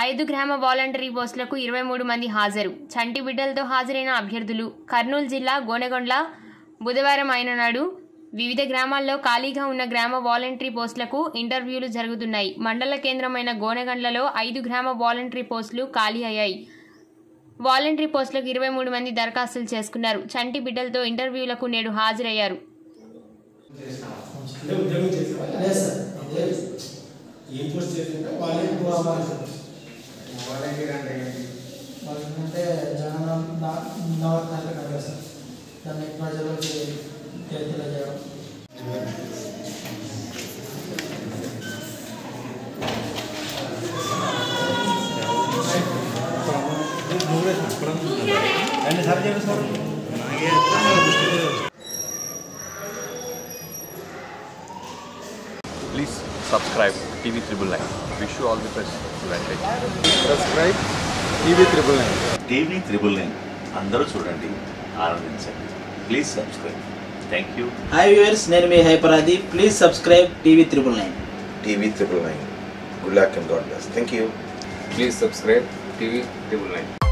ఐదు గ్రామ వాలంటరీ పోస్టులకు ఇరవై మూడు మంది హాజరు చంటి బిడ్డలతో హాజరైన అభ్యర్థులు కర్నూలు జిల్లా గోనెగొండ్ల బుధవారం అయిన నాడు వివిధ గ్రామాల్లో ఖాళీగా ఉన్న గ్రామ వాలంటరీ పోస్టులకు ఇంటర్వ్యూలు జరుగుతున్నాయి మండల కేంద్రమైన గోనెగండ్లలో ఐదు గ్రామ వాలంటరీ పోస్టులు ఖాళీ అయ్యాయి వాలంటరీ పోస్టులకు ఇరవై మూడు మంది దరఖాస్తులు చేసుకున్నారు చంటి బిడ్డలతో ఇంటర్వ్యూలకు నేడు హాజరయ్యారు అంటే ఉద్యోగం చేసేవా లేదు సార్ లేదు ఏం పోస్ట్ చేసింటే వాళ్ళే ఎక్కువ అవ్వాలి. వాలంటీర్ అంటే ఏంటి వాళ్ళు ఏంటంటే జనం నవరత్నాలు కదా సార్ దాన్ని ప్రజలకి తెలియజేయడం Please subscribe TV Triple Nine. Wish you all the best. Advantage. Subscribe TV triple nine TV triple nine అందరూ చూడండి ఆనందించండి please subscribe thank you hi viewers నేను మీ హైపరాది please subscribe TV triple nine TV triple nine. Good luck and God bless. Thank you. Please subscribe TV Triple Nine.